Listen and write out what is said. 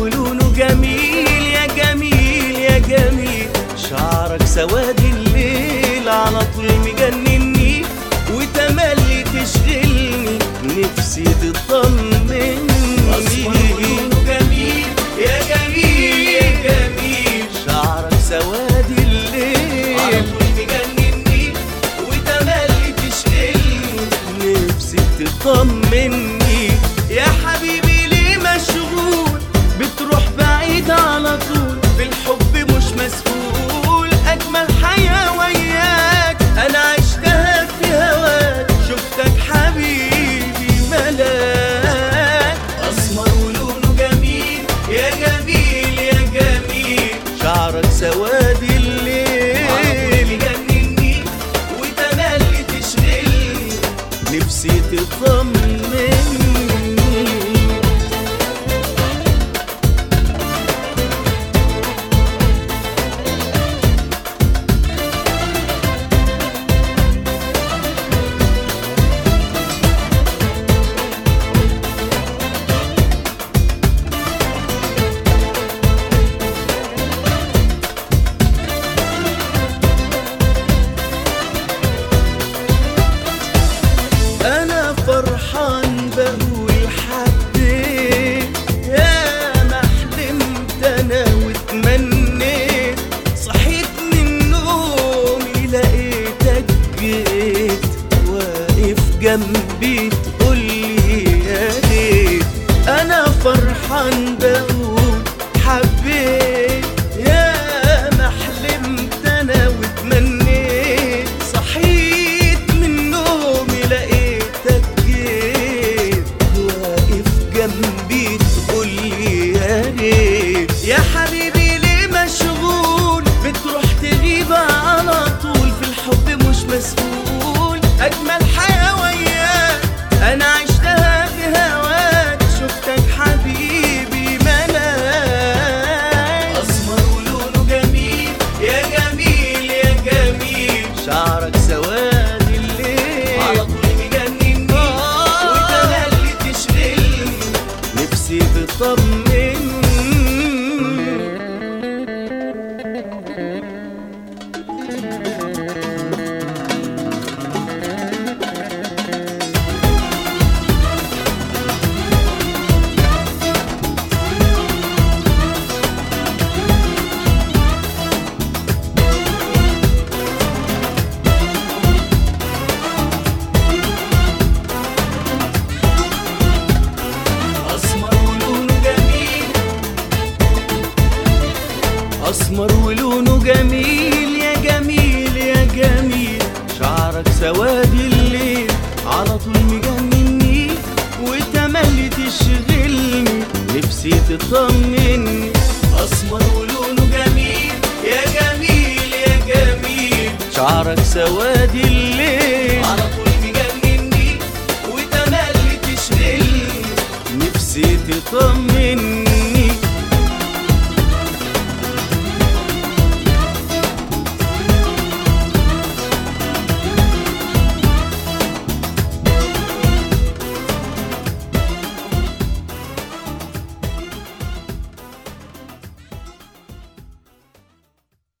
ولونه جميل يا جميل يا جميل شعرك سواد الليل على طول مجنني وتملي تشغلني نفسي تطمني أسمر ولونه جميل يا جميل يا جميل شعرك سواد على الليل طول مجنني وتملي تشغلني نفسي تطمني يا حبيبي ليه مشغول بتروح بعيد على طول في الحب مش مسؤول اجمل حياة وياك انا عشتها في هواك شفتك حبيبي ملاك أسمر ولونه جميل يا جميل يا جميل شعرك سواد على طول الليل مجنني وتملي تشغلني نفسي تطمني انا فرحان بقول حبيت يا ما حلمت انا واتمنيت صحيت من نومي لقيتك جيت واقف جنبي تقولي يا ريت انا فرحان بقول حبيت يا ما حلمت انا واتمنيت صحيت من نومي لقيتك جيت واقف جنبي تقولي يا ريت يا حبيبي ليه مشغول بتروح تغيب على طول في الحب مش مسؤول اجمل حياة وياك انا عشتها في هواك شفتك حبيبي ملاك أسمر ولونه جميل يا جميل يا جميل شعرك سواد الليل على طول مجنني وتملي تشغلني نفسي تطمني أسمر ولونه جميل اسمر ولونه جميل يا جميل يا جميل شعرك سواد الليل على طول مجنني وتملي تشغلني نفسي تطمني أسمر ولونه جميل يا جميل يا جميل شعرك سواد الليل على طول مجنني وتملي تشغلني نفسي تطمني